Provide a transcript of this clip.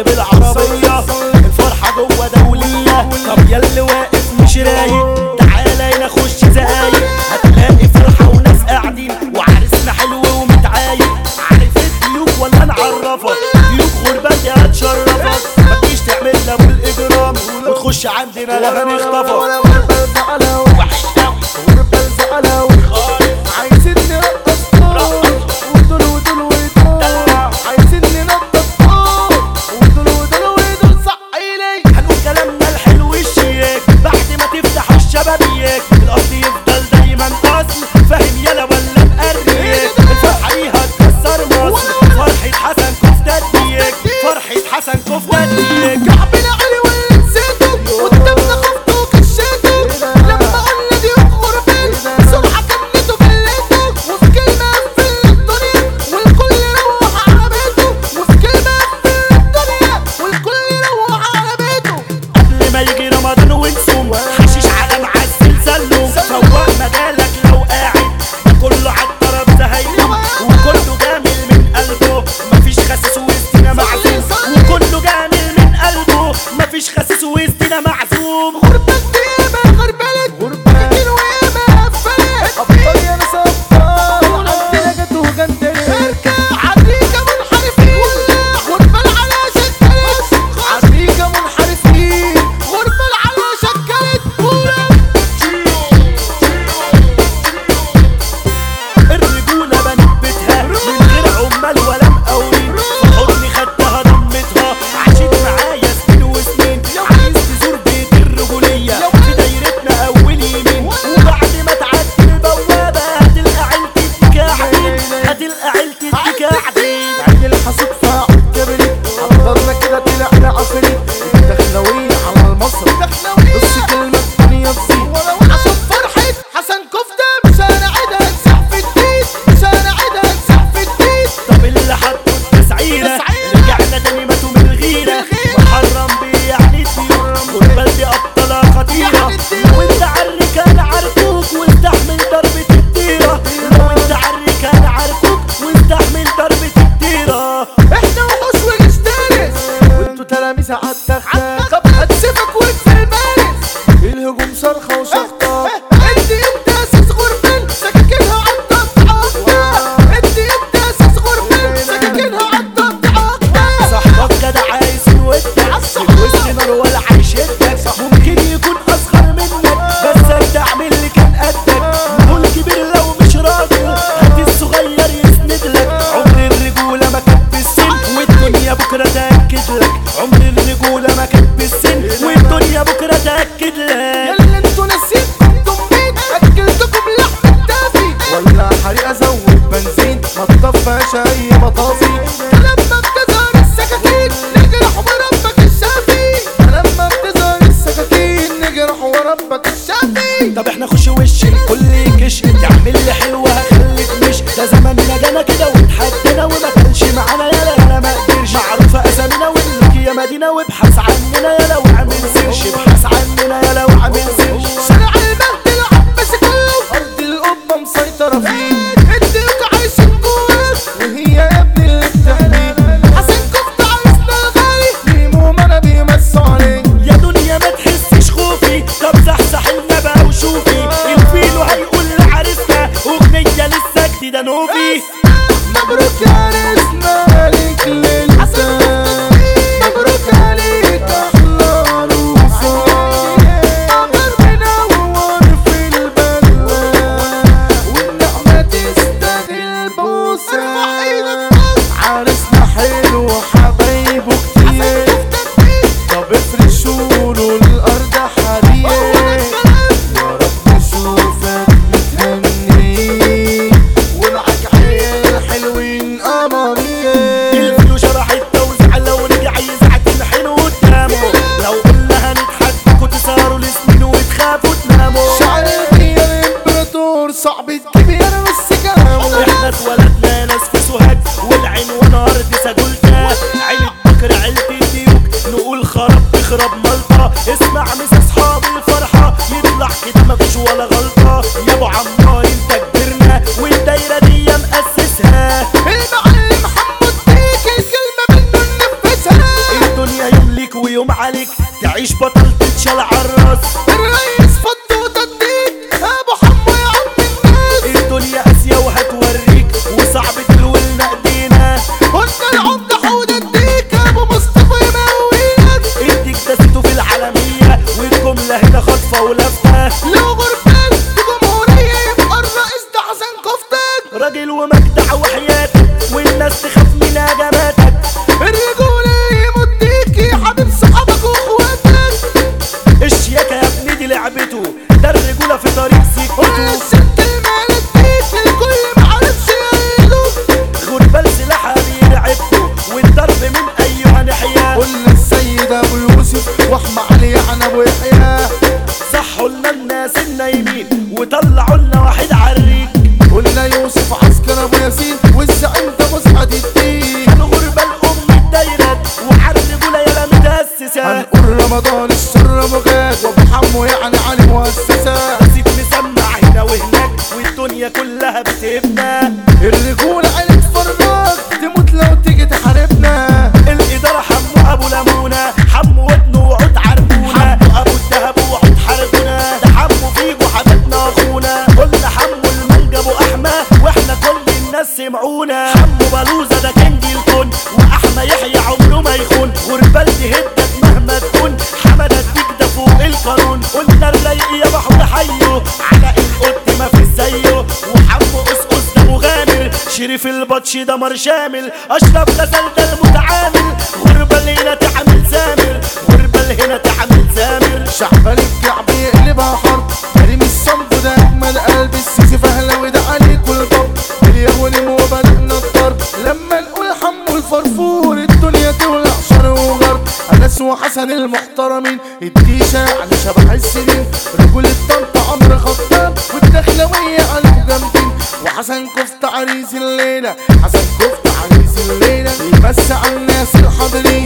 بالعربية الفرحة جوه دولية طب ياللي واقف مش رايق تعالى هنا خش زقايق هتلاقي فرحة وناس قاعدين وعرسنا حلو ومتعايق عارف الديوك ولا نعرفك ديوك غربتي هتشرفك متجيش تعمل لنا ابو الاجرام وتخش عندنا لا هنخطفك غربة زعلة وحش قوي غربة زعلة عايزين نرقص طول ودول ودول ودول عايزين ننضف طول ودول ودول ودول صحيلي هنقول كلامنا الحلو الشيك بعد ما تفتحوا الشبابيك الاصل يفضل دايما اصل فاهم يلا ولا مقريك الفرحه دي هتكسر مصر فرحه حسن كفته ديك فرحه حسن كفته ديك كعبنا علي واللي نسيته قدامنا خفته وكشيته لما قلنا دي غربين بسرعة كنته فليته وفي كلمة قفل الدنيا والكل يروح على بيته وفي كلمة قفل الدنيا والكل يروح على بيته قبل ما يجي رمضان ونصوم حشيش على معسل سلوم فوق مجالك لو قاعد ده كله عالترابيزه هيقوم وكله جامل من قلبه مفيش خسيس وسطنا معزوم وكله جامل من قلبه مفيش خسيس وسطنا معزوم غربة ياما غربلت غربة كتير وياما قفلت أبطال يا ناس أبطال عندنا جت وجندلت اركع عديكة منحرفين غربة على شكلت عديكة منحرفين غربة على شكلت الرجولة بنت بيتها من غير عمال ولا مقاولين في حضني خدتها ضمتها عاشت معايا سنين وسنين عايز تزور بيت الرجولية في دايرتنا أول يمين وبعد ما تعدي البوابة هتلقى عيلتي الدكاعدين هتلقى عيلتي الدكاعدين عين الحسود فاعل كبرت حضرنا كده طلعنا عفريت دخلوية على المصر بص كلمة الدنيا تزيد عشان فرحة حسن كفتة مش هنعيدها نسح في الديد مش هنعيدها نسح في الديد طب اللي حطوا التسعيرة تسعيرة. رجعنا تاني ماتوا من الغيرة الغيرة. محرم بيه يعني الديون والبلد أبطالها خطيرة يعني الديون. لو انت عالرجال عارفوك واستحمل ضربة الديرة لو انت عالرجال عارفوك واستحمل ضربة الديرة احنا وحوش ونستانس وانتوا تلاميذ عالتختة طب هتسيبك وانت المارس الهجوم صرخة وشخطة انت انت اساس غربل سكاكينها عالضبط عقدة انت انت اساس غربل سكاكينها عالضبط عقدة صاحبك جدع عايز يودك عالصح. في وسط نار ولا هيشدك ممكن يكون اصغر منك بس انت اعمل اللي كان قدك قول كبير لو مش راجل هات الصغير يسند لك عمر الرجولة ما كانت بالسن والدنيا بكرة تأكد لك عمر الرجولة ما كانت بالسن والدنيا بكرة تأكد لك يلا انتوا ناسيين كنتم مين اكلتكم لحم الدافي ولا حريقه زود بنزين ما تطفش اي مطافي لما بتظهر السكاكين نجرح وربك الشافي لما بتظهر السكاكين نجرح وربك الشافي طب احنا خش وش الكل كش تعمل لي حلوة هخليك مش ده زماننا جانا كده واتحدنا وما كانش معانا يالا انا ما قدرش معروفة اسامينا ولك يا مدينة وابحث عننا يالا واعمل سيرش ابحث عننا يالا واعمل سيرش شارع المهد العباس كله ارض القبه مسيطره فيه الديوك عايشين جواك وهي يا ابني اللي بتحميك حسن كفته عايزنا الغالي ليموم انا بيمسوا عليك يا دنيا ما تحسش خوفي طب صحصح لنا بقى وشوفي الفيلو هيقول لعريسنا اغنية لسه جديدة نوفي مبروك يا عريسنا عليك للحسن مبروك عليك احلى عروسه قمر منور في البلوه والنعمه تستاهل بوسه عريسنا حلو وحبايبه كتير طب افرشوا له الارض حريق يا رب نشوفك متهني ومعاك عيال حلوين قمرية الفيلو شرح التوزيع لو رجع يزعج تنحنه قدامه لو قلنا هنتحدكوا تسهروا لسنين وتخافوا تناموا شعر الغير الامبراطور صعب تجيب يا نص كلامه احنا اتولدنا ناس في سوهاج والعنوان ارض سجولتا عيلة بكر عيلة الديوك نقول خرب تخرب ملطة اسمع مس اصحاب الفرحة يطلع كده مفيش ولا غلطة يا ابو عمار انت كبرنا والدايرة دي مؤسسها المعلم حمود بيك الكلمة منه ننفذها فيك ويوم عليك تعيش بطل تتشال عالراس الريس فض وتديك ابو حمو يا عم الناس الدنيا قاسية وهتوريك وصعب تلولنا ايدينا قلنا العمدة حود اديك ابو مصطفى يمويلك اديك دسته في العالمية والجملة هنا خاطفة ولفتة لو غربان في جمهورية يبقى الرئيس ده حسن كفتك راجل ومجدع وحياتك والناس تخاف من هجماتك الرجولة يمديك يا حبيب صحابك واخواتك الشياكة يا ابني دي لعبته ده الرجولة في طريق قلنا سكته الست المال اديك الكل معرفش يعيده غربال سلاحها بيرعبته والضرب من أيها ناحية قلنا السيد ابو يوسف واحمى علي عن ابو يحيى صحوا لنا الناس النايمين وطلعوا لنا واحد عريك قلنا يوسف عسكر ابو ياسين والزعيم ده مسعد الدين الغربة الأم الدايرة وعلى الرجولة يالا متأسسة هنقول رمضان الشر مجاد وابو حمو يعني علي مؤسسة نسيت مسمع هنا وهناك والدنيا كلها بتبنى الرجولة عيلة فراغ تموت لو تيجي تحاربنا الإدارة حمو أبو لمونة حمو ودنه وعود عربونة حمو أبو الدهب وعود حربنا ده حمو فيجو حبيبنا أخونا قلنا حمو المانجا أبو أحمى وإحنا كل الناس سمعونا حمو بلوزة ده كينج الكون وأحمى يحيى عمره ما يخون غربال تهدك مهما تكون حمد أديك ده فوق القانون قلنا الرايق يا محمود حيه على القط ما في زيه وحمو قصقص ده مغامر شريف البطش دمر شامل اشرف غزل ده المتعامل غربة اللي هنا تعمل زامر غربة اللي هنا تعمل زامر شعبان الكعب يقلبها حرب كريم الصنف ده اجمل قلب السيسي فهلوي ده عليك والباب اليهوني وبدأنا الضرب لما نقول حمو الفرفور الدنيا تولع شرق وغرب انس وحسن المحترمين الديشة يعني شبح السنين رجول الطنطا عمرو خطاب والدخلوية عليهم جامدين وحسن كفت عريس الليلة حسن كفت عريس الليلة بيمس على الناس الحاضرين